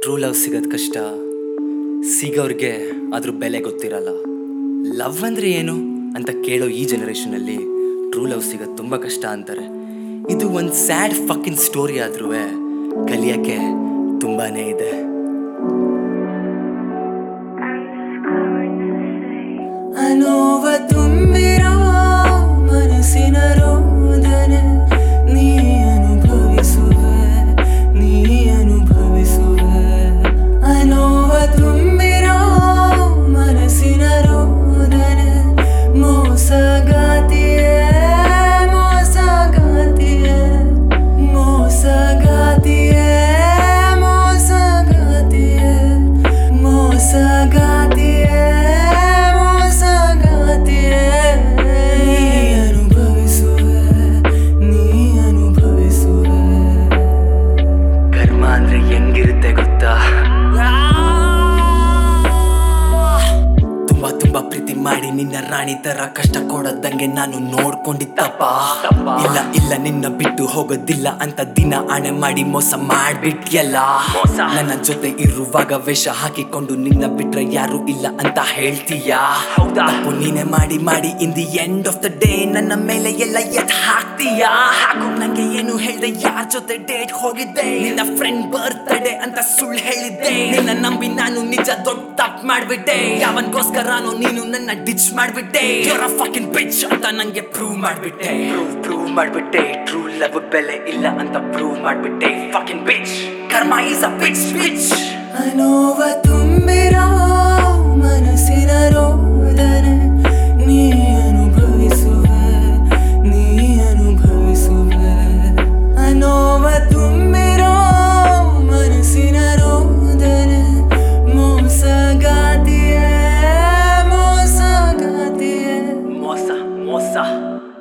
true love ಸಿಗೋದು ಕಷ್ಟ ಸಿಗೋರ್ಗೆ ಅದ್ರ ಬೆಲೆ ಗೊತ್ತಿರಲ್ಲ ಲವ್ ಅಂದರೆ ಏನು ಅಂತ ಕೇಳೋ ಈ ಜನರೇಷನಲ್ಲಿ ಟ್ರೂ ಲವ್ ಸಿಗೋದು ತುಂಬ ಕಷ್ಟ ಅಂತಾರೆ ಇದು ಒಂದು ಸ್ಯಾಡ್ ಫಕ್ಕಿನ್ ಸ್ಟೋರಿ ಆದ್ರೂ ಕಲಿಯೋಕ್ಕೆ ತುಂಬಾನೇ ಇದೆ ಅನೋವ ತುಂಬಿರೋ ಮನಸ್ಸಿನ ರೋದನೆ ನೀ ಅನುಭವಿಸುವೆ ನೀ ಅನುಭವಿಸುವೆ ಅನೋವ ತುಂಬಿರೋ ಮನಸ್ಸಿನ ರೋದನೆ ಮೋಸಗಾತಿಯೇ ಮೋಸಗಾತಿಯೇ ಮೋಸಗಾತಿಯೇ ಮೋಸಗಾತಿಯೇ ಮೋಸಗಾತಿಯೇ ಮೋಸಗಾತಿಯೇ ನೀ ಅನುಭವಿಸುವೆ ನೀ ಅನುಭವಿಸುವೆ ಕರ್ಮ ಅಂದ್ರೆ ಹೆಂಗಿರುತ್ತೆ ಗೊತ್ತಾ ತುಂಬಾ ತುಂಬಾ ಪ್ರೀತಿ ಮಾಡಿ ನಿನ್ನ ರಾಣಿ ತರ ಕಷ್ಟ ಕೊಡೋದಂಗೆ ನಾನು ನೋಡ್ಕೊಂಡಿತ್ತಪ್ಪ ಇಲ್ಲ ಇಲ್ಲ ನಿನ್ನ ಬಿಟ್ಟು ಹೋಗೋದಿಲ್ಲ ಅಂತ ದಿನ ಆಣೆ ಮಾಡಿ ಮೋಸ ಮಾಡ್ಬಿಟ್ಯಲ್ಲ ನನ್ನ ಜೊತೆ ಇರುವಾಗ ವೇಷ ಹಾಕಿಕೊಂಡು ನಿನ್ನ ಬಿಟ್ರೆ ಯಾರು ಇಲ್ಲ ಅಂತ ಹೇಳ್ತೀಯಾ ತಪ್ಪು ನೀನೆ ಮಾಡಿ ಮಾಡಿ in the end of the day ನನ್ನ ಮೇಲೆ ಎಲ್ಲ ಎತ್ ಹಾಕ್ತೀಯಾ ಹಾಗೂ ನಂಗೆ ಏನು ಹೇಳ್ದೆ ಯಾರ ಜೊತೆ ಡೇಟ್ ಹೋಗಿದ್ದೆ ನಿನ್ನ ಫ್ರೆಂಡ್ ಬರ್ತ್ಡೇ ಅಂತ ಸುಳ್ಳು ಹೇಳಿದ್ದೆ ನಿನ್ನ ನಂಬಿ ನಾನು ನಿಜ ದೊಡ್ಡ ತಪ್ಪು ಮಾಡ್ಬಿಟ್ಟೆ ಯಾವನ್ಗೋಸ್ಕರನೋ ನೀನು ನನ್ನ ಡಿಚ್ ಮಾಡ್ಬಿಟ್ಟೆ you're a fucking bitch ಅಂತ ನಂಗೆ ಪ್ರೂವ್ ಮಾಡ್ಬಿಟ್ಟೆ ಪ್ರೂವ್ ಪ್ರೂವ್ ಮಾಡ್ಬಿಟ್ಟೆ ಟ್ರೂ ಲವ್ ಬೆಲೆ ಇಲ್ಲ ಅಂತ ಪ್ರೂವ್ ಮಾಡ್ಬಿಟ್ಟೆ fucking bitch ಕರ್ಮ is a bitch bitch ಅನೋವ ತುಂಬಿರೋ ಮನಸ್ಸಿನ ರೋದನೆ ನೀ ಅನುಭವಿಸುವೆ ನೀ ಅನುಭವಿಸುವೆ ಅನೋವ ತುಂಬಿರೋ ಮನಸ್ಸಿನ ರೋದನೆ ಮೋಸಗಾತಿಯೇ ಮೋಸಗಾತಿಯೇ ಮೋಸ ಮೋಸ